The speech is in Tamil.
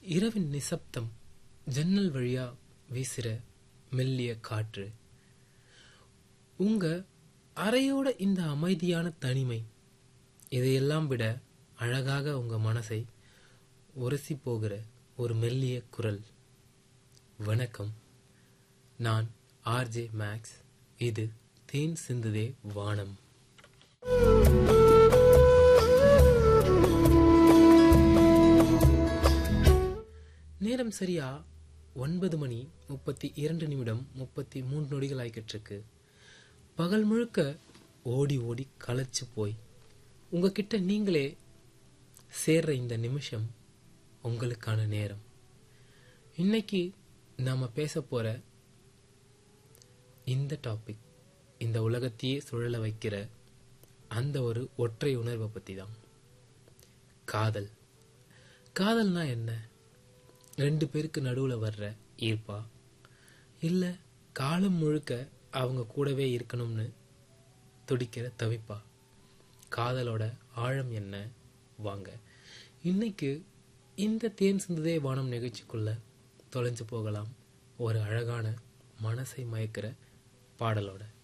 இரவின் நிசப்தம் ஜன்னல் வழியா வீசுற மெல்லிய காற்று உங்க அறையோட இந்த அமைதியான தனிமை இதையெல்லாம் விட அழகாக உங்க மனசை உரசி போகிற ஒரு மெல்லிய குரல் வணக்கம் நான் ஆர்ஜே மேக்ஸ் இது தேன் சிந்துதே வானம் நேரம் சரியா ஒன்பது மணி முப்பத்தி இரண்டு நிமிடம் முப்பத்தி மூன்று நொடிகள் ஆகிக்கிட்டு பகல் முழுக்க ஓடி ஓடி களைச்சு போய் உங்ககிட்ட நீங்களே சேர்ற இந்த நிமிஷம் உங்களுக்கான நேரம் இன்னைக்கு நாம பேச போற இந்த டாபிக் இந்த உலகத்தையே சுழல வைக்கிற அந்த ஒரு ஒற்றை உணர்வை பத்தி தான் காதல் காதல்னா என்ன ரெண்டு பேருக்கு நடுவில் வர்ற ஈர்ப்பா இல்லை காலம் முழுக்க அவங்க கூடவே இருக்கணும்னு துடிக்கிற தவிப்பா காதலோட ஆழம் என்ன வாங்க இன்னைக்கு இந்த தேன் சிந்துதே வானம் நிகழ்ச்சிக்குள்ள தொலைஞ்சு போகலாம் ஒரு அழகான மனசை மயக்கிற பாடலோட